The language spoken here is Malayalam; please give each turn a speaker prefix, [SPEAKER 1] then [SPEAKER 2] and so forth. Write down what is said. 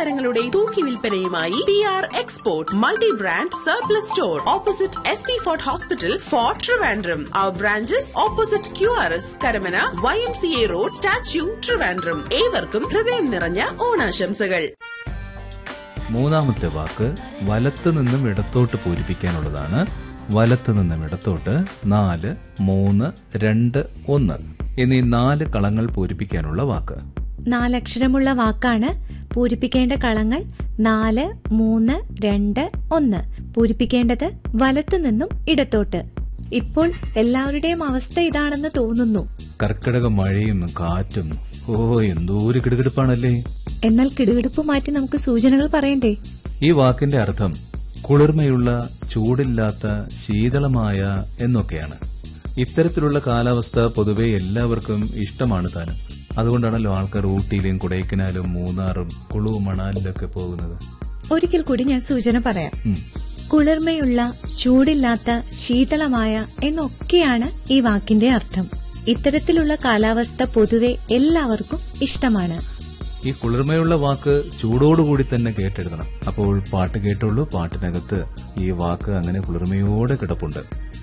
[SPEAKER 1] തുണിത്തരങ്ങളുടെ തൂക്കി വിൽപ്പനയുമായി P R export multi brand surplus store opposite S P fort hospital fort Trivandrum അവർ branches opposite Q R S Karamana Y M C A road statue Trivandrum ഏവർക്കും ഹൃദയം നിറഞ്ഞ ഓണാശംസകൾ
[SPEAKER 2] മൂന്നാമത്തെ വാക്ക് വലത്ത് നിന്നും ഇടത്തോട്ട് പൂരിപ്പിക്കാനുള്ളതാണ് വലത്ത് നിന്നും ഇടത്തോട്ട് നാല് മൂന്ന് രണ്ട് ഒന്ന് എന്നീ നാല് കളങ്ങൾ പൂരിപ്പിക്കാനുള്ള വാക്ക്
[SPEAKER 3] നാലക്ഷരമുള്ള വാക്കാണ് പൂരിപ്പിക്കേണ്ട കളങ്ങൾ നാല് മൂന്ന് രണ്ട് ഒന്ന് പൂരിപ്പിക്കേണ്ടത് വലത്തു നിന്നും ഇടത്തോട്ട് ഇപ്പോൾ എല്ലാവരുടെയും അവസ്ഥ ഇതാണെന്ന് തോന്നുന്നു
[SPEAKER 2] കർക്കിടക മഴയും കാറ്റും ഓ എന്തോ ഒരു കിടുകിടുപ്പാണല്ലേ
[SPEAKER 3] എന്നാൽ കിടുകിടുപ്പ് മാറ്റി നമുക്ക് സൂചനകൾ പറയണ്ടേ
[SPEAKER 2] ഈ വാക്കിന്റെ അർത്ഥം കുളിർമയുള്ള ചൂടില്ലാത്ത ശീതളമായ എന്നൊക്കെയാണ് ഇത്തരത്തിലുള്ള കാലാവസ്ഥ പൊതുവെ എല്ലാവർക്കും ഇഷ്ടമാണ് താനും അതുകൊണ്ടാണല്ലോ ആൾക്കാർ ഊട്ടിയിലും കൊടൈക്കനാലും മൂന്നാറും കുളു മണാലിലൊക്കെ പോകുന്നത്
[SPEAKER 3] ഒരിക്കൽ കൂടി ഞാൻ സൂചന പറയാം
[SPEAKER 2] ഉം.
[SPEAKER 3] കുളിർമയുള്ള ചൂടില്ലാത്ത ശീതളമായ എന്നൊക്കെയാണ് ഈ വാക്കിന്റെ അർത്ഥം ഇത്തരത്തിലുള്ള കാലാവസ്ഥ പൊതുവെ എല്ലാവർക്കും ഇഷ്ടമാണ്
[SPEAKER 2] ഈ കുളിർമയുള്ള വാക്ക് ചൂടോടുകൂടി തന്നെ കേട്ടെഴുതണം അപ്പോൾ പാട്ട് കേട്ടുള്ളൂ പാട്ടിനകത്ത് ഈ വാക്ക് അങ്ങനെ കുളിർമയോടെ കിടപ്പുണ്ട്